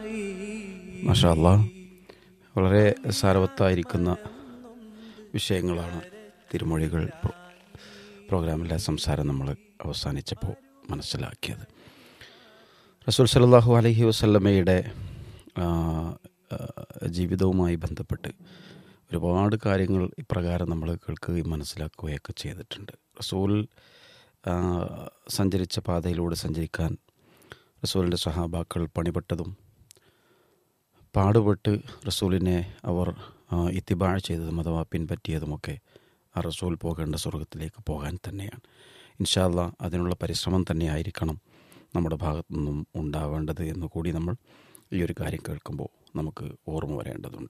മഷാല്ല വളരെ സാരവത്തായിരിക്കുന്ന വിഷയങ്ങളാണ് തിരുമൊഴികൾ പ്രോ- പ്രോഗ്രാമിലെ സംസാരം നമ്മൾ അവസാനിച്ചപ്പോൾ മനസ്സിലാക്കിയത് റസൂൽ സലാഹു അലഹി വസല്ലമ്മയുടെ ആ, ആ, ജീവിതവുമായി ബന്ധപ്പെട്ട് ഒരുപാട് കാര്യങ്ങൾ ഇപ്രകാരം നമ്മൾ കേൾക്കുകയും മനസ്സിലാക്കുകയൊക്കെ ചെയ്തിട്ടുണ്ട് റസൂൽ ആ, സഞ്ചരിച്ച പാതയിലൂടെ സഞ്ചരിക്കാൻ റസൂലിൻ്റെ സഹാബാക്കൾ പണിപ്പെട്ടതും പാടുപെട്ട് റസൂലിനെ അവർ ആ, ഇത്തിബാഴ ചെയ്തതും അഥവാ പിൻപറ്റിയതുമൊക്കെ ആ റസൂൽ പോകേണ്ട സ്വർഗത്തിലേക്ക് പോകാൻ തന്നെയാണ് ഇൻഷാല്ല അതിനുള്ള പരിശ്രമം തന്നെയായിരിക്കണം നമ്മുടെ ഭാഗത്തു നിന്നും ഉണ്ടാവേണ്ടത് എന്ന് കൂടി നമ്മൾ ഈ ഒരു കാര്യം കേൾക്കുമ്പോൾ നമുക്ക് ഓർമ്മ വരേണ്ടതുണ്ട്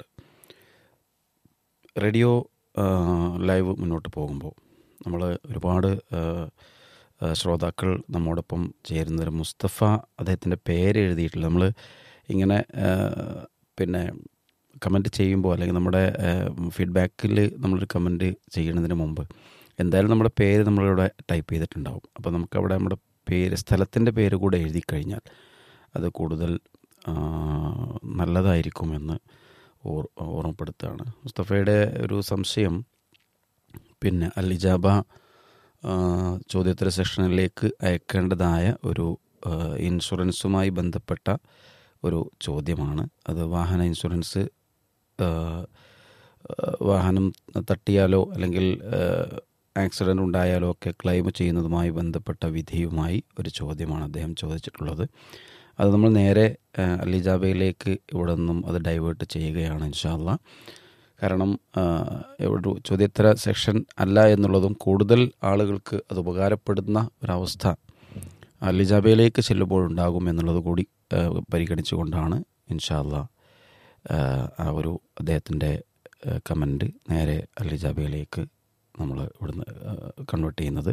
റേഡിയോ ആ, ലൈവ് മുന്നോട്ട് പോകുമ്പോൾ നമ്മൾ ഒരുപാട് ആ, ആ, ശ്രോതാക്കൾ നമ്മോടൊപ്പം ചേരുന്നൊരു മുസ്തഫ അദ്ദേഹത്തിൻ്റെ പേര് എഴുതിയിട്ടില്ല നമ്മൾ ഇങ്ങനെ ആ, പിന്നെ കമൻറ്റ് ചെയ്യുമ്പോൾ അല്ലെങ്കിൽ നമ്മുടെ ഫീഡ്ബാക്കിൽ നമ്മളൊരു കമൻറ്റ് ചെയ്യുന്നതിന് മുമ്പ് എന്തായാലും നമ്മുടെ പേര് നമ്മളിവിടെ ടൈപ്പ് ചെയ്തിട്ടുണ്ടാവും അപ്പോൾ നമുക്കവിടെ നമ്മുടെ പേര് സ്ഥലത്തിൻ്റെ പേര് കൂടെ എഴുതി കഴിഞ്ഞാൽ അത് കൂടുതൽ ആ, നല്ലതായിരിക്കുമെന്ന് ഓർ ഓർമ്മപ്പെടുത്തുകയാണ് മുസ്തഫയുടെ ഒരു സംശയം പിന്നെ അൽ ഇജാബ ആ, ചോദ്യോത്തര സെക്ഷനിലേക്ക് അയക്കേണ്ടതായ ഒരു ആ, ഇൻഷുറൻസുമായി ബന്ധപ്പെട്ട ഒരു ചോദ്യമാണ് അത് വാഹന ഇൻഷുറൻസ് ആ, ആ, വാഹനം തട്ടിയാലോ അല്ലെങ്കിൽ ആക്സിഡൻ്റ് ഉണ്ടായാലോ ഒക്കെ ക്ലെയിം ചെയ്യുന്നതുമായി ബന്ധപ്പെട്ട വിധിയുമായി ഒരു ചോദ്യമാണ് അദ്ദേഹം ചോദിച്ചിട്ടുള്ളത് അത് നമ്മൾ നേരെ ആ, അലിജാബയിലേക്ക് ഇവിടെ നിന്നും അത് ഡൈവേർട്ട് ചെയ്യുകയാണ് ഇൻഷാല്ല കാരണം ആ, ഒരു ചോദ്യോത്തര സെക്ഷൻ അല്ല എന്നുള്ളതും കൂടുതൽ ആളുകൾക്ക് അത് ഉപകാരപ്പെടുന്ന ഒരവസ്ഥ അലിജാബയിലേക്ക് ചെല്ലുമ്പോൾ ഉണ്ടാകും എന്നുള്ളത് കൂടി ആ, പരിഗണിച്ചുകൊണ്ടാണ് ഇൻഷാല്ല ആ ഒരു അദ്ദേഹത്തിൻ്റെ കമൻറ്റ് നേരെ അലിജാബയിലേക്ക് നമ്മൾ ഇവിടുന്ന് കൺവേർട്ട് ചെയ്യുന്നത്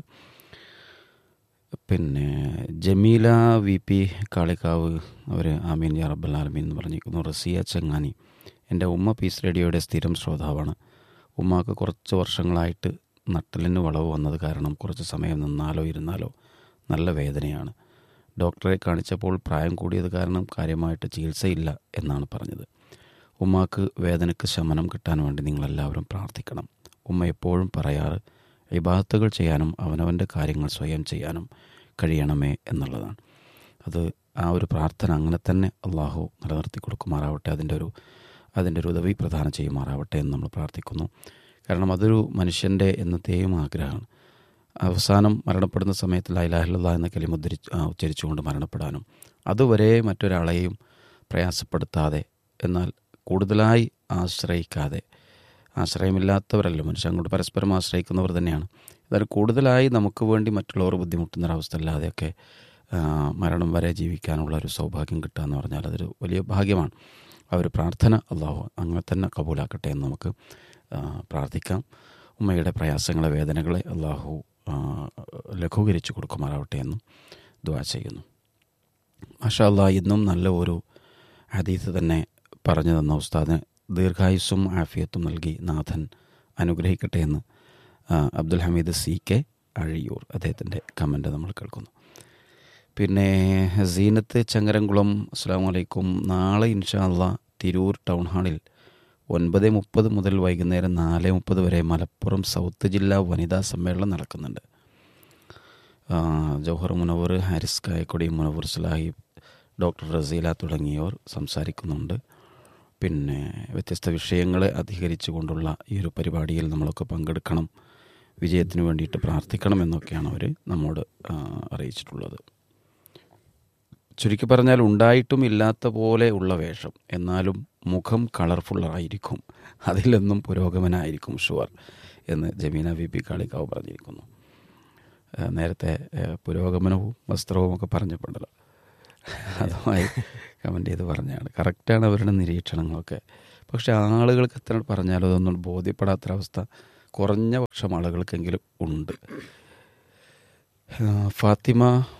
പിന്നെ ജമീല വി പി കാളിക്കാവ് അവർ ആമീൻ യാ റബ്ബൽ ആലമീൻ എന്ന് പറഞ്ഞിരിക്കുന്നു റസിയ ചെങ്ങാനി എൻ്റെ ഉമ്മ പീസ് റേഡിയോയുടെ സ്ഥിരം ശ്രോതാവാണ് ഉമ്മാക്ക് കുറച്ച് വർഷങ്ങളായിട്ട് നട്ടലിന് വളവ് വന്നത് കാരണം കുറച്ച് സമയം നിന്നാലോ ഇരുന്നാലോ നല്ല വേദനയാണ് ഡോക്ടറെ കാണിച്ചപ്പോൾ പ്രായം കൂടിയത് കാരണം കാര്യമായിട്ട് ചികിത്സയില്ല എന്നാണ് പറഞ്ഞത് ഉമ്മാക്ക് വേദനയ്ക്ക് ശമനം കിട്ടാൻ വേണ്ടി നിങ്ങളെല്ലാവരും പ്രാർത്ഥിക്കണം ഉമ്മ എപ്പോഴും പറയാറ് ഇബാദത്തുകൾ ചെയ്യാനും അവനവൻ്റെ കാര്യങ്ങൾ സ്വയം ചെയ്യാനും കഴിയണമേ എന്നുള്ളതാണ് അത് ആ ഒരു പ്രാർത്ഥന അങ്ങനെ തന്നെ അള്ളാഹു നിലനിർത്തി കൊടുക്കുമാറാവട്ടെ അതിൻ്റെ ഒരു അതിൻ്റെ ഒരു ഉദവി പ്രദാനം ചെയ്യുമാറാവട്ടെ എന്ന് നമ്മൾ പ്രാർത്ഥിക്കുന്നു കാരണം അതൊരു മനുഷ്യൻ്റെ എന്നത്തെയും ആഗ്രഹമാണ് അവസാനം മരണപ്പെടുന്ന സമയത്ത് ലൈലാഹില്ല എന്ന കലിമ ഉദ്ധരിച്ച് ആ, ഉച്ചരിച്ചുകൊണ്ട് മരണപ്പെടാനും അതുവരെ മറ്റൊരാളെയും പ്രയാസപ്പെടുത്താതെ എന്നാൽ കൂടുതലായി ആശ്രയിക്കാതെ ആശ്രയമില്ലാത്തവരല്ല മനുഷ്യൻ അങ്ങോട്ട് പരസ്പരം ആശ്രയിക്കുന്നവർ തന്നെയാണ് എന്നാൽ കൂടുതലായി നമുക്ക് വേണ്ടി മറ്റുള്ളവർ ബുദ്ധിമുട്ടുന്ന ഒരവസ്ഥ അല്ലാതെയൊക്കെ ആ, മരണം വരെ ജീവിക്കാനുള്ള ഒരു സൗഭാഗ്യം കിട്ടുക എന്ന് പറഞ്ഞാൽ അതൊരു വലിയ ഭാഗ്യമാണ് ആ ഒരു പ്രാർത്ഥന അള്ളാഹു അങ്ങനെ തന്നെ കബൂലാക്കട്ടെ എന്ന് നമുക്ക് ആ, പ്രാർത്ഥിക്കാം ഉമ്മയുടെ പ്രയാസങ്ങളെ വേദനകളെ അള്ളാഹു ആ, ലഘൂകരിച്ച് കൊടുക്കുമാറാവട്ടെ എന്നും ദ്വാ ചെയ്യുന്നു മാഷാ അല്ലാ ഇന്നും നല്ല ഒരു ഹദീത്ത് തന്നെ പറഞ്ഞു തന്ന ഉസ്താദിന് ദീർഘായുസ്സും ആഫിയത്തും നൽകി നാഥൻ അനുഗ്രഹിക്കട്ടെ എന്ന് ആ, അബ്ദുൽ ഹമീദ് സി കെ അഴിയൂർ അദ്ദേഹത്തിൻ്റെ കമൻ്റ് നമ്മൾ കേൾക്കുന്നു പിന്നെ സീനത്ത് ചങ്ങരംകുളം അസ്സാം വലൈക്കും നാളെ ഇൻഷാ അള്ളാ തിരൂർ ടൗൺ ഹാളിൽ ഒൻപത് മുപ്പത് മുതൽ വൈകുന്നേരം നാല് മുപ്പത് വരെ മലപ്പുറം സൗത്ത് ജില്ലാ വനിതാ സമ്മേളനം നടക്കുന്നുണ്ട് ആ, ജൗഹർ മുനവർ ഹാരിസ് കായക്കൊടി മുനവർ സുലാഹിബ് ഡോക്ടർ റസീല തുടങ്ങിയവർ സംസാരിക്കുന്നുണ്ട് പിന്നെ വ്യത്യസ്ത വിഷയങ്ങളെ അധികരിച്ചു കൊണ്ടുള്ള ഈ ഒരു പരിപാടിയിൽ നമ്മളൊക്കെ പങ്കെടുക്കണം വിജയത്തിന് വേണ്ടിയിട്ട് പ്രാർത്ഥിക്കണം എന്നൊക്കെയാണ് അവർ നമ്മോട് ആ, അറിയിച്ചിട്ടുള്ളത് ചുരുക്കി പറഞ്ഞാൽ ഉണ്ടായിട്ടും ഇല്ലാത്ത പോലെ ഉള്ള വേഷം എന്നാലും മുഖം കളർഫുള്ളായിരിക്കും അതിലൊന്നും പുരോഗമനായിരിക്കും ഷുവർ എന്ന് ജമീന വി പി കാളിക്കാവ് പറഞ്ഞിരിക്കുന്നു ആ, നേരത്തെ ആ, പുരോഗമനവും വസ്ത്രവും ഒക്കെ പറഞ്ഞപ്പോണ്ടല്ലോ അതുമായി കമൻ്റ് ചെയ്ത് പറഞ്ഞാണ് കറക്റ്റാണ് അവരുടെ നിരീക്ഷണങ്ങളൊക്കെ പക്ഷെ ആളുകൾക്ക് എത്ര പറഞ്ഞാലും അതൊന്നും ബോധ്യപ്പെടാത്തൊരവസ്ഥ കുറഞ്ഞ പക്ഷം ആളുകൾക്കെങ്കിലും ഉണ്ട് ആ, ഫാത്തിമ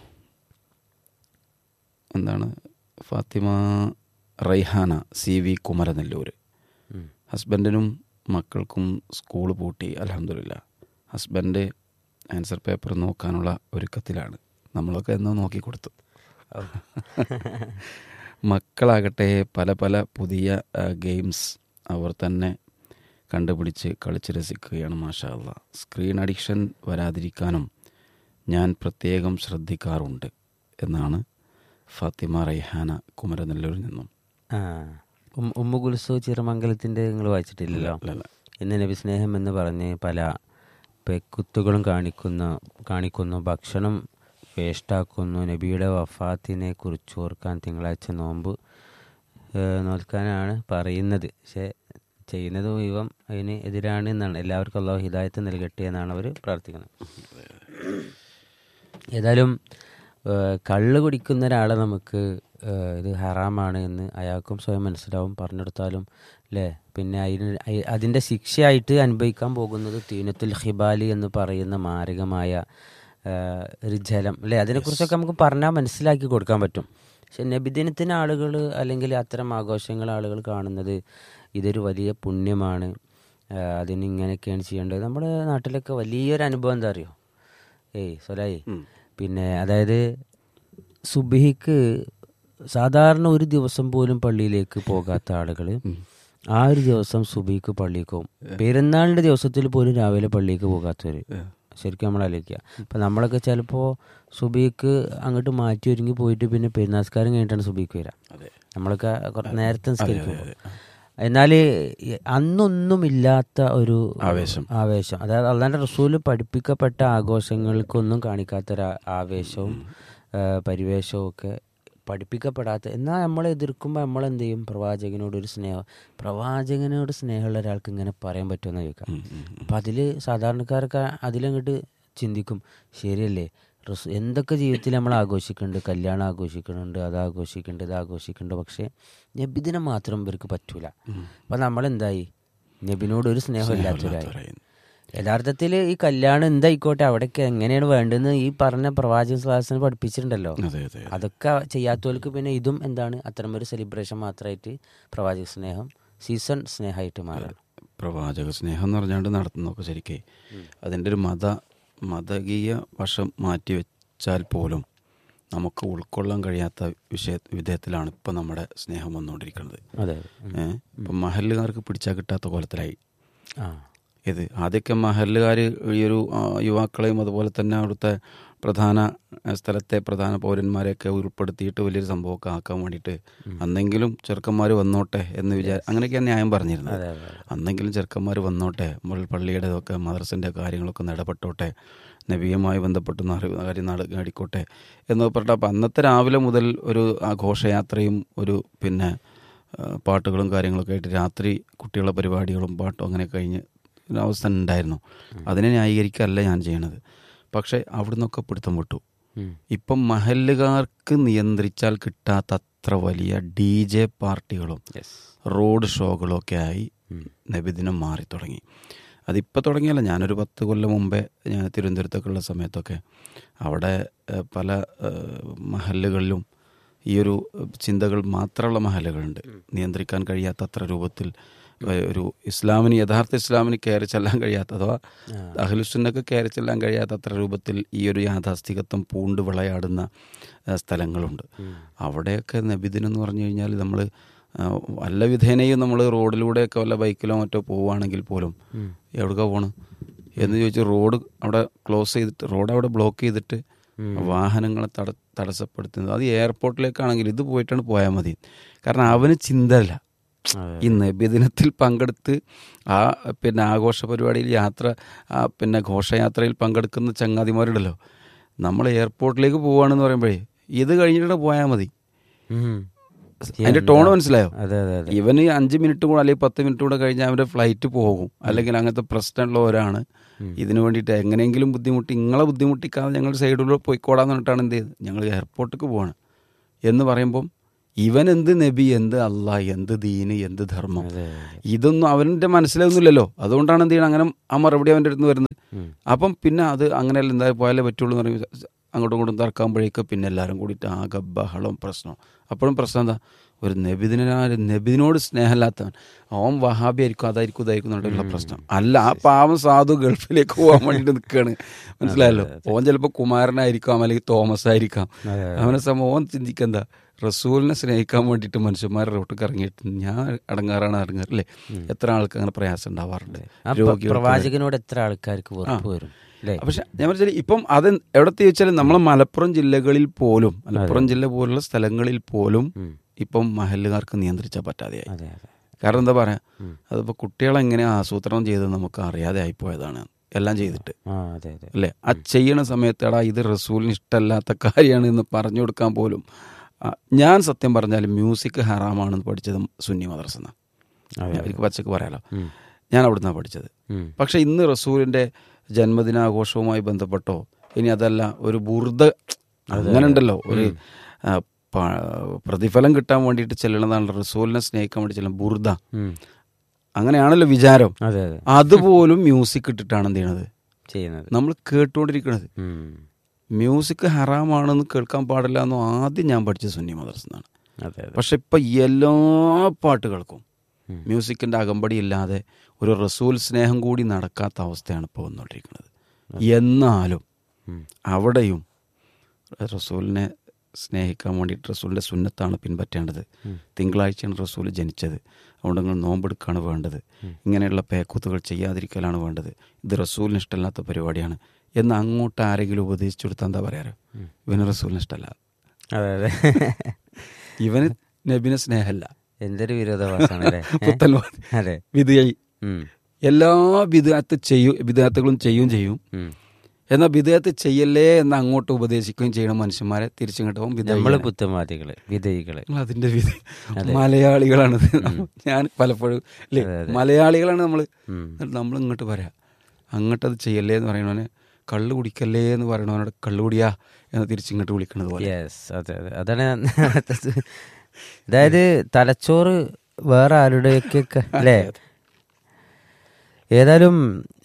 എന്താണ് ഫാത്തിമ റൈഹാന സി വി കുമരനെല്ലൂർ ഹസ്ബൻഡിനും മക്കൾക്കും സ്കൂൾ പൂട്ടി അലഹമില്ല ഹസ്ബൻഡ് ആൻസർ പേപ്പർ നോക്കാനുള്ള ഒരുക്കത്തിലാണ് നമ്മളൊക്കെ എന്നോ നോക്കി കൊടുത്തു മക്കളാകട്ടെ പല പല പുതിയ ആ, ഗെയിംസ് അവർ തന്നെ കണ്ടുപിടിച്ച് കളിച്ച് രസിക്കുകയാണ് മാഷാ അല്ലാ സ്ക്രീൻ അഡിക്ഷൻ വരാതിരിക്കാനും ഞാൻ പ്രത്യേകം ശ്രദ്ധിക്കാറുണ്ട് എന്നാണ് ഫാത്തിമ റൈഹാന കുമരനെല്ലൂരിൽ നിന്നും ആ ഉം- ഉമ്മു കുൽസു ചിറമംഗലത്തിൻ്റെ നിങ്ങൾ വായിച്ചിട്ടില്ലല്ലോ അല്ല, അല്ല. ഇന്ന് നബി സ്നേഹം എന്ന് പറഞ്ഞ് പല പെക്കുത്തുകളും കാണിക്കുന്ന കാണിക്കുന്നു ഭക്ഷണം വേസ്റ്റാക്കുന്നു നബിയുടെ വഫാത്തിനെ കുറിച്ച് ഓർക്കാൻ തിങ്കളാഴ്ച നോമ്പ് ഏഹ്, നോൽക്കാനാണ് പറയുന്നത് പക്ഷേ ചെയ്യുന്നത് മുഴുവൻ അതിന് എതിരാണ് എന്നാണ് എല്ലാവർക്കും അള്ളാഹു ഹിദായത്ത് നൽകട്ടെ എന്നാണ് അവർ പ്രാർത്ഥിക്കുന്നത് ഏതായാലും ഏഹ്, കള്ള് കുടിക്കുന്ന ഒരാളെ നമുക്ക് ഏഹ്, ഇത് ഹറാമാണ് എന്ന് അയാൾക്കും സ്വയം മനസ്സിലാവും പറഞ്ഞെടുത്താലും അല്ലേ പിന്നെ അതിന് അയി- അതിൻ്റെ ശിക്ഷയായിട്ട് അനുഭവിക്കാൻ പോകുന്നത് തീനത്തുൽ ഹിബാലി എന്ന് പറയുന്ന മാരകമായ ഏഹ്, ഒരു ജലം അല്ലേ അതിനെക്കുറിച്ചൊക്കെ നമുക്ക് പറഞ്ഞാൽ മനസ്സിലാക്കി കൊടുക്കാൻ പറ്റും പക്ഷെ നബിദിനത്തിന് ആളുകൾ അല്ലെങ്കിൽ അത്തരം ആഘോഷങ്ങൾ ആളുകൾ കാണുന്നത് ഇതൊരു വലിയ പുണ്യമാണ് ഏഹ്, അതിന് ഇങ്ങനെയൊക്കെയാണ് ചെയ്യേണ്ടത് നമ്മുടെ നാട്ടിലൊക്കെ വലിയൊരു അനുഭവം എന്താ അറിയോ ഏയ് സൊലായി പിന്നെ അതായത് സുബിഹിക്ക് സാധാരണ ഒരു ദിവസം പോലും പള്ളിയിലേക്ക് പോകാത്ത ആളുകൾ ആ ഒരു ദിവസം സുബിക്ക് പള്ളിക്ക് പോകും പെരുന്നാളിന്റെ ദിവസത്തിൽ പോലും രാവിലെ പള്ളിക്ക് പോകാത്തവര് ശരിക്കും നമ്മൾ ആലോചിക്കുക ഇപ്പം നമ്മളൊക്കെ ചിലപ്പോൾ സുബിക്ക് അങ്ങോട്ട് മാറ്റി ഒരുങ്ങി പോയിട്ട് പിന്നെ പെരുന്നാസ്കാരം കഴിഞ്ഞിട്ടാണ് സുബിക്ക് വരിക അതെ നമ്മളൊക്കെ കുറച്ച് നേരത്തെ നിസ്കരിക്കും എന്നാൽ അന്നൊന്നുമില്ലാത്ത ഒരു ആവേശം. ആവേശം അതായത് അള്ളാന്റെ റസൂല് പഠിപ്പിക്കപ്പെട്ട ആഘോഷങ്ങൾക്കൊന്നും കാണിക്കാത്തൊരു ആവേശവും ആ, പരിവേഷവും ഒക്കെ പഠിപ്പിക്കപ്പെടാത്ത എന്നാൽ നമ്മളെ എതിർക്കുമ്പോൾ നമ്മൾ എന്ത് ചെയ്യും പ്രവാചകനോട് ഒരു സ്നേഹം പ്രവാചകനോട് സ്നേഹമുള്ള ഒരാൾക്ക് ഇങ്ങനെ പറയാൻ പറ്റുമെന്ന് ചോദിക്കാം അപ്പം അതിൽ സാധാരണക്കാരൊക്കെ അതിലങ്ങോട്ട് ചിന്തിക്കും ശരിയല്ലേ റസൂ എന്തൊക്കെ ജീവിതത്തിൽ നമ്മൾ ആഘോഷിക്കുന്നുണ്ട് കല്യാണം ആഘോഷിക്കുന്നുണ്ട് അത് ആഘോഷിക്കുന്നുണ്ട് ഇത് ആഘോഷിക്കുന്നുണ്ട് പക്ഷേ നബിദിനം മാത്രം ഇവർക്ക് പറ്റൂല അപ്പം നമ്മളെന്തായി നബിനോട് ഒരു സ്നേഹമില്ലാത്തവരായി പറയുന്നു. യഥാർത്ഥത്തിൽ ഈ കല്യാണം എന്തായിക്കോട്ടെ അവിടേക്ക് എങ്ങനെയാണ് വേണ്ടതെന്ന് ഈ പറഞ്ഞ പ്രവാചക ശ്വാസന പഠിപ്പിച്ചിട്ടുണ്ടല്ലോ അതെ അതെ അതൊക്കെ ചെയ്യാത്തവർക്ക് പിന്നെ ഇതും എന്താണ് അത്തരമൊരു സെലിബ്രേഷൻ മാത്രമായിട്ട് പ്രവാചക സ്നേഹം സീസൺ സ്നേഹമായിട്ട് മാറണം പ്രവാചക സ്നേഹം എന്ന് പറഞ്ഞുകൊണ്ട് നടത്തുന്നതൊക്കെ ശരിക്കേ അതിൻ്റെ ഒരു മത മതകീയ വശം മാറ്റി വെച്ചാൽ പോലും നമുക്ക് ഉൾക്കൊള്ളാൻ കഴിയാത്ത വിഷയ വിധേയത്തിലാണ് ഇപ്പം നമ്മുടെ സ്നേഹം വന്നുകൊണ്ടിരിക്കുന്നത് അതെ ഏഹ് ഇപ്പം മഹല്ലുകാർക്ക് പിടിച്ചാൽ കിട്ടാത്ത കോലത്തിലായി ആ ഇത് ആദ്യമൊക്കെ മഹല്ലുകാർ ഈ ഒരു ആ, യുവാക്കളെയും അതുപോലെ തന്നെ അവിടുത്തെ പ്രധാന ആ, സ്ഥലത്തെ പ്രധാന പൗരന്മാരെയൊക്കെ ഉൾപ്പെടുത്തിയിട്ട് വലിയൊരു സംഭവമൊക്കെ ആക്കാൻ വേണ്ടിയിട്ട് അന്നെങ്കിലും ചെറുക്കന്മാർ വന്നോട്ടെ എന്ന് വിചാര അങ്ങനെയൊക്കെ ന്യായം പറഞ്ഞിരുന്നത് അതെ അതെ അന്നെങ്കിലും ചെറുക്കന്മാർ വന്നോട്ടെ നമ്മൾ പള്ളിയുടെ ഒക്കെ മദ്രസിൻ്റെ കാര്യങ്ങളൊക്കെ ഒന്ന് ഇടപെട്ടോട്ടെ നബിയുമായി ബന്ധപ്പെട്ട് നാ- കാര്യം നട നേടിക്കോട്ടെ എന്ന് പറഞ്ഞിട്ട് അപ്പം അന്നത്തെ രാവിലെ മുതൽ ഒരു ആ ഘോഷയാത്രയും ഒരു പിന്നെ ആ, പാട്ടുകളും കാര്യങ്ങളൊക്കെ ആയിട്ട് രാത്രി കുട്ടികളുടെ പരിപാടികളും പാട്ടും അങ്ങനെ കഴിഞ്ഞ് ഒരു അവസ്ഥ ഉണ്ടായിരുന്നു അതിനെ ന്യായീകരിക്കല്ല ഞാൻ ചെയ്യണത് പക്ഷേ അവിടുന്നൊക്കെ പിടുത്തം വിട്ടു ഉം. ഇപ്പം മഹല്ലുകാർക്ക് നിയന്ത്രിച്ചാൽ കിട്ടാത്ത അത്ര വലിയ ഡി ജെ പാർട്ടികളും റോഡ് ഷോകളൊക്കെ ആയി നബിദിനം മാറി തുടങ്ങി അതിപ്പോൾ തുടങ്ങിയല്ല ഞാനൊരു പത്ത് കൊല്ലം മുമ്പേ ഞാൻ തിരുവനന്തപുരത്തൊക്കെ ഉള്ള സമയത്തൊക്കെ അവിടെ ഏഹ്, പല ഏഹ്, മഹല്ലുകളിലും ഈ ഒരു ചിന്തകൾ മാത്രമുള്ള മഹലുകളുണ്ട് നിയന്ത്രിക്കാൻ കഴിയാത്ത അത്ര രൂപത്തിൽ ഏഹ്, ഒരു ഇസ്ലാമിന് യഥാർത്ഥ ഇസ്ലാമിന് കയറി ചെല്ലാൻ കഴിയാത്ത അഥവാ അഹ്ലുസുന്നക്ക് കയറി ചെല്ലാൻ കഴിയാത്ത അത്ര രൂപത്തിൽ ഈ ഒരു യാഥാസ്ഥികത്വം പൂണ്ട് വിളയാടുന്ന ഏഹ്, സ്ഥലങ്ങളുണ്ട് അവിടെയൊക്കെ നബിദിനം എന്ന് പറഞ്ഞു കഴിഞ്ഞാൽ നമ്മൾ വല്ല വിധേനയും നമ്മൾ റോഡിലൂടെയൊക്കെ വല്ല ബൈക്കിലോ മറ്റോ പോവുകയാണെങ്കിൽ പോലും എവിടേക്കാ പോണ് എന്ന് ചോദിച്ച് റോഡ് അവിടെ ക്ലോസ് ചെയ്തിട്ട് റോഡ് അവിടെ ബ്ലോക്ക് ചെയ്തിട്ട് വാഹനങ്ങളെ തട തടസ്സപ്പെടുത്തുന്നത് അത് എയർപോർട്ടിലേക്കാണെങ്കിൽ ഇത് പോയിട്ടാണ് പോയാൽ മതി കാരണം അവന് ചിന്തയില്ല അതെ. ഈ നബിദിനത്തിൽ പങ്കെടുത്ത് ആ പിന്നെ ആഘോഷ പരിപാടിയിൽ യാത്ര ആ പിന്നെ ഘോഷയാത്രയിൽ പങ്കെടുക്കുന്ന ചങ്ങാതിമാരുണ്ടല്ലോ നമ്മൾ എയർപോർട്ടിലേക്ക് പോവുകയാണെന്ന് പറയുമ്പോഴേ ഇത് കഴിഞ്ഞിട്ട് പോയാൽ മതി ഉം. അതിന്റെ ടോൺ മനസ്സിലായോ അതെ അതെ അതെ ഇവന് അഞ്ച് മിനിറ്റ് കൂടെ അല്ലെങ്കിൽ പത്ത് മിനിറ്റ് കൂടെ കഴിഞ്ഞാൽ അവന്റെ ഫ്ലൈറ്റ് പോകും അല്ലെങ്കിൽ അങ്ങനത്തെ പ്രശ്നമുള്ളവരാണ് ഇതിനു വേണ്ടിയിട്ട് എങ്ങനെയെങ്കിലും ബുദ്ധിമുട്ടി നിങ്ങളെ ബുദ്ധിമുട്ടിക്കാതെ ഞങ്ങൾ സൈഡിലൂടെ പോയിക്കോടാന്ന് പറഞ്ഞിട്ടാണ് എന്ത് ചെയ്തത് ഞങ്ങൾ എയർപോർട്ടിലേക്ക് പോവാണ് എന്ന് പറയുമ്പം ഇവൻ എന്ത് നബി എന്ത് അള്ളാ എന്ത് ദീന് എന്ത് ധർമ്മം അതെ ഇതൊന്നും അവൻ്റെ മനസ്സിലൊന്നുമില്ലല്ലോ അതുകൊണ്ടാണ് എന്ത് ചെയ്യണം അങ്ങനെ ആ മറുപടി അവൻ്റെ അടുത്ത് വരുന്നത് ഉം. അപ്പം പിന്നെ അത് അങ്ങനെയല്ല എന്തായാലും പോയാലേ പറ്റുള്ളൂ എന്ന് പറയുമ്പോൾ അങ്ങോട്ടും ഇങ്ങോട്ടും തറക്കാകുമ്പോഴേക്ക് പിന്നെ എല്ലാവരും കൂടിയിട്ട് ആകെ ബഹളം പ്രശ്നം അപ്പോഴും പ്രശ്നം എന്താ ഒരു നബിദിനാ നബിദിനോട് സ്നേഹമില്ലാത്തവൻ അവൻ വഹാബി ആയിരിക്കും അതായിരിക്കും ഇതായിരിക്കും എന്നുള്ള പ്രശ്നം അല്ല ആ പാവം സാധു ഗൾഫിലേക്ക് പോകാൻ വേണ്ടിയിട്ട് നിൽക്കുകയാണ് മനസ്സിലായല്ലോ ഓൻ ചിലപ്പോൾ കുമാരനായിരിക്കാം അല്ലെങ്കിൽ തോമസ് ആയിരിക്കാം അതെ, അവനെ സമയം ഓൻ ചിന്തിക്കെന്താ റസൂലിനെ സ്നേഹിക്കാൻ വേണ്ടിയിട്ട് മനുഷ്യന്മാരെ റോട്ടിൽ ഇറങ്ങിയിട്ട് ഞാൻ അടങ്ങാറാണ് അടങ്ങാറ് അല്ലേ എത്ര ആൾക്ക് അങ്ങനെ പ്രയാസം ഉണ്ടാവാറുണ്ട് ആ പ്ര- രോഗികൾക്ക് പ്രവാചകനോട് എത്ര ആൾക്കാർക്ക് വെറുപ്പ് വരും അല്ലേ പക്ഷെ ഞാൻ പറഞ്ഞാൽ ഇപ്പം അത് എവിടത്തെ ചോദിച്ചാൽ നമ്മളെ മലപ്പുറം ജില്ലകളിൽ പോലും മലപ്പുറം ജില്ല പോലുള്ള സ്ഥലങ്ങളിൽ പോലും ഉം. ഇപ്പം മഹല്ലുകാർക്ക് നിയന്ത്രിച്ചാൽ പറ്റാതെയായി അതെ അതെ കാരണം എന്താ പറയാ ഉം. അതിപ്പോൾ കുട്ടികളെ എങ്ങനെ ആസൂത്രണം ചെയ്ത് നമുക്ക് അറിയാതെ ആയിപ്പോയതാണ് എല്ലാം ചെയ്തിട്ട് ആ അതെ അതെ അല്ലേ ആ ചെയ്യണ സമയത്ത് എടാ ഇത് റസൂലിന് ഇഷ്ടമല്ലാത്ത കാര്യമാണ് എന്ന് പറഞ്ഞു കൊടുക്കാൻ പോലും ആ, ഞാൻ സത്യം പറഞ്ഞാൽ മ്യൂസിക് ഹറാമാണെന്ന് പഠിച്ചത് സുന്നി മദ്രസ എന്നാ അതെ. എനിക്ക് പച്ചക്ക് പറയാലോ ഉം. ഞാൻ അവിടുന്നാണ് പഠിച്ചത് ഉം. പക്ഷെ ഇന്ന് റസൂലിന്റെ ജന്മദിനാഘോഷവുമായി ബന്ധപ്പെട്ടോ ഇനി അതല്ല ഒരു ബുർദ അങ്ങനെ ഉണ്ടല്ലോ ഒരു ആ, പ- പ്രതിഫലം കിട്ടാൻ വേണ്ടിയിട്ട് ചെല്ലണതാണ് റസൂലിനെ സ്നേഹിക്കാൻ വേണ്ടി ചെല്ലുന്ന ബുർദ ഉം. അങ്ങനെയാണല്ലോ വിചാരം അതെ അതെ അതുപോലും മ്യൂസിക് ഇട്ടിട്ടാണ് എന്ത് ചെയ്യണത് ചെയ്യുന്നത് നമ്മൾ കേട്ടുകൊണ്ടിരിക്കുന്നത് ഉം. മ്യൂസിക് ഹറാമാണെന്ന് കേൾക്കാൻ പാടില്ല എന്ന് ആദ്യം ഞാൻ പഠിച്ച സുന്നി മദർസ് എന്നാണ് അതെ അതെ പക്ഷെ ഇപ്പം എല്ലാ പാട്ടുകൾക്കും ഉം. മ്യൂസിക്കിൻ്റെ അകമ്പടി ഇല്ലാതെ ഒരു റസൂൽ സ്നേഹം കൂടി നടക്കാത്ത അവസ്ഥയാണ് ഇപ്പോൾ വന്നുകൊണ്ടിരിക്കുന്നത് എന്നാലും ഉം. അവിടെയും റസൂലിനെ സ്നേഹിക്കാൻ വേണ്ടിയിട്ട് റസൂലിൻ്റെ സുന്നത്താണ് പിൻപറ്റേണ്ടത് ഉം. തിങ്കളാഴ്ചയാണ് റസൂൽ ജനിച്ചത് അതുകൊണ്ട് നിങ്ങൾ നോമ്പെടുക്കുകയാണ് വേണ്ടത് ഇങ്ങനെയുള്ള പേക്കൂത്തുകൾ ചെയ്യാതിരിക്കലാണ് വേണ്ടത് ഇത് റസൂലിന് ഇഷ്ടമല്ലാത്ത പരിപാടിയാണ് എന്ന് അങ്ങോട്ട് ആരെങ്കിലും ഉപദേശിച്ചു കൊടുത്താൽ എന്താ പറയാറ് ഇവന് റസൂലിന് ഇഷ്ടമല്ല അതെ അതെ ഇവന് നബിനെ സ്നേഹമല്ല എന്തൊരു വിരോധാഭാസമാണ് അല്ലേ ഏ? പുത്തൽവാദി അതെ വിധയായി ഉം. എല്ലാ വിധത്ത് ചെയ്യും വിധേയത്തുകളും ചെയ്യും ചെയ്യും ഉം. എന്നാൽ വിധേയത്ത് ചെയ്യല്ലേ എന്ന് അങ്ങോട്ട് ഉപദേശിക്കുകയും ചെയ്യണം മനുഷ്യന്മാരെ തിരിച്ചിങ്ങോട്ട് പോകും നമ്മള് പുത്തമാതികള് വിധയികള് അതിന്റെ വിധി മലയാളികളാണ് ഞാൻ പലപ്പോഴും അല്ലേ മലയാളികളാണ് നമ്മൾ ഉം. നമ്മൾ ഇങ്ങോട്ട് പറയാം അങ്ങോട്ട് അത് ചെയ്യല്ലേ എന്ന് പറയണവന് കള്ള് കുടിക്കല്ലേ എന്ന് പറയണവനോട് കള്ള് കുടിയാ എന്ന് തിരിച്ചിങ്ങോട്ട് വിളിക്കണത് പോലെ യെസ് അതെ അതെ അതാണ് ഞാൻ അതായത് തലച്ചോറ് വേറെ ആരുടെയൊക്കെ അല്ലേ ഏതായാലും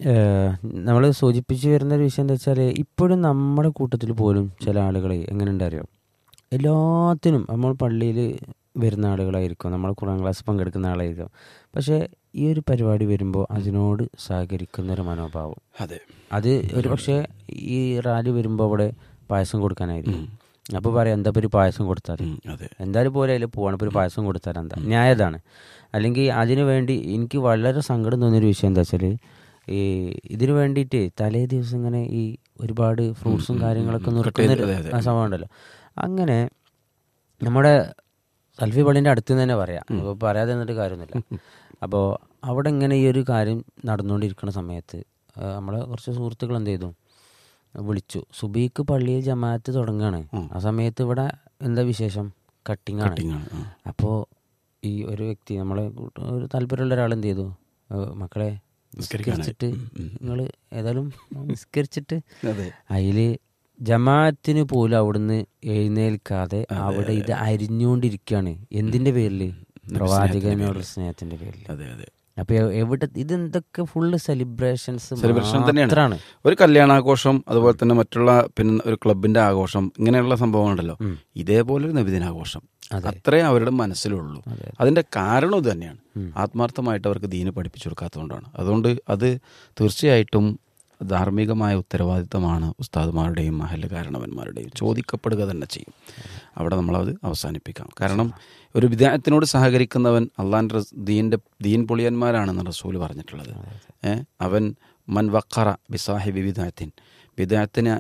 നമ്മൾ സൂചിപ്പിച്ചു വരുന്ന ഒരു വിഷയം എന്താ വെച്ചാൽ ഇപ്പോഴും നമ്മുടെ കൂട്ടത്തിൽ പോലും ചില ആളുകൾ എങ്ങനെ അറിയോ എല്ലാത്തിനും നമ്മൾ പള്ളിയിൽ വരുന്ന ആളുകളായിരിക്കും നമ്മൾ കുറാം ക്ലാസ് പങ്കെടുക്കുന്ന ആളായിരിക്കും പക്ഷേ ഈ ഒരു പരിപാടി വരുമ്പോൾ അതിനോട് സഹകരിക്കുന്ന ഒരു മനോഭാവം അതെ അത് ഒരു പക്ഷേ ഈ റാലി വരുമ്പോൾ അവിടെ പായസം കൊടുക്കാനായിരിക്കും അപ്പോൾ പറയാം എന്താ ഇപ്പോൾ ഒരു പായസം കൊടുത്താൽ ഉം, അതെ എന്തായാലും പോലെ അതിൽ പോവാണ് ഇപ്പോൾ ഒരു പായസം കൊടുത്താൽ എന്താ ന്യായതാണ് അല്ലെങ്കിൽ അതിനു വേണ്ടി എനിക്ക് വളരെ സങ്കടം തോന്നിയൊരു വിഷയം എന്താ വെച്ചാൽ ഈ ഇതിനു വേണ്ടിയിട്ട് തലേ ദിവസം ഇങ്ങനെ ഈ ഒരുപാട് ഫ്രൂട്ട്സും കാര്യങ്ങളൊക്കെ നുറുക്കുന്ന ഒരു സംഭവം ഉണ്ടല്ലോ അങ്ങനെ നമ്മുടെ സൽഫി പള്ളിൻ്റെ അടുത്ത് നിന്ന് തന്നെ പറയാം അപ്പോൾ പറയാതെ നിന്നിട്ട് കാര്യമൊന്നുമില്ല അപ്പോൾ അവിടെ ഇങ്ങനെ ഈ ഒരു കാര്യം നടന്നുകൊണ്ടിരിക്കുന്ന സമയത്ത് ആ, നമ്മളെ കുറച്ച് സുഹൃത്തുക്കൾ എന്ത് ചെയ്തു വിളിച്ചു സുബീക്ക് പള്ളിയിൽ ജമാഅത്ത് തുടങ്ങുകയാണ് ആ സമയത്ത് ഇവിടെ എന്താ വിശേഷം കട്ടിങ് ആണ് കട്ടിങ്ങാണ് ആ. അപ്പോൾ ഈ ഒരു വ്യക്തി നമ്മളെ കൂട്ട- ഒരു താല്പര്യമുള്ള ഒരാൾ എന്ത് ചെയ്തു ഏ, മക്കളെ നിസ്കരിച്ചിട്ട് നിങ്ങൾ ഏതായാലും നിസ്കരിച്ചിട്ട് അതെ അതില് ജമാഅത്തിന് പോലും അവിടുന്ന് എഴുന്നേൽക്കാതെ അവിടെ ഇത് അരിഞ്ഞുകൊണ്ടിരിക്കുകയാണ് എന്തിന്റെ പേരില് പ്രവാചകനോട് സ്നേഹത്തിന്റെ പേരിൽ അതെ അതെ അപ്പൊ എ- എവിടെ ഇതെന്തൊക്കെ ഫുള്ള് സെലിബ്രേഷൻസ് സെലിബ്രേഷൻ തന്നെയാണ് മാത്രാണ് ഒരു കല്യാണാഘോഷം അതുപോലെ തന്നെ മറ്റുള്ള പിന്നെ ഒരു ക്ലബിന്റെ ആഘോഷം ഇങ്ങനെയുള്ള സംഭവങ്ങളുണ്ടല്ലോ ഇതേപോലെ ഒരു നബിദിനാഘോഷം അത്രേ അവരുടെ മനസ്സിലുള്ളൂ അതിന്റെ കാരണം ഇത് തന്നെയാണ് ആത്മാർത്ഥമായിട്ട് അവർക്ക് ദീന് പഠിപ്പിച്ചു കൊടുക്കാത്തതുകൊണ്ടാണ് അതുകൊണ്ട് അത് തീർച്ചയായിട്ടും ധാർമ്മികമായ ഉത്തരവാദിത്തമാണ് ഉസ്താദുമാരുടെയും മഹല്ല് കാരണവന്മാരുടെയും ചോദിക്കപ്പെടുക തന്നെ ചെയ്യും അവിടെ നമ്മളത് അവസാനിപ്പിക്കാം കാരണം ഒരു വിദ്യാർത്ഥിനോട് സഹകരിക്കുന്നവൻ അള്ളാൻ്റെ റസ്- ദീൻ്റെ ദീൻ പൊളിയന്മാരാണെന്ന് റസൂല് പറഞ്ഞിട്ടുള്ളത് ഏ അവൻ മൻ വക്കറ ബിസാഹിബി വിദായത്തിൻ വിദായത്തിന്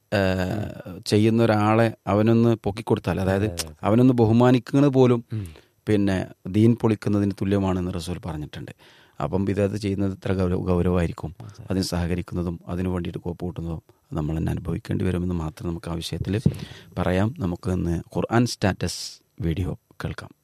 ചെയ്യുന്ന ഒരാളെ അവനൊന്ന് പൊക്കിക്കൊടുത്താൽ അതായത് അവനൊന്ന് ബഹുമാനിക്കുന്നത് പോലും പിന്നെ ദീൻ പൊളിക്കുന്നതിന് തുല്യമാണെന്ന് റസൂൽ പറഞ്ഞിട്ടുണ്ട് അപ്പം വിദായത്ത് ചെയ്യുന്നത് ഇത്ര ഗൗരവ ഗൗരവമായിരിക്കും അതിന് സഹകരിക്കുന്നതും അതിനു വേണ്ടിയിട്ട് കോപ്പ് കൂട്ടുന്നതും നമ്മൾ തന്നെ അനുഭവിക്കേണ്ടി വരുമെന്ന് മാത്രം നമുക്ക് ആ വിഷയത്തിൽ പറയാം നമുക്ക് ഇന്ന് ഖുർആൻ സ്റ്റാറ്റസ് വീഡിയോ കേൾക്കാം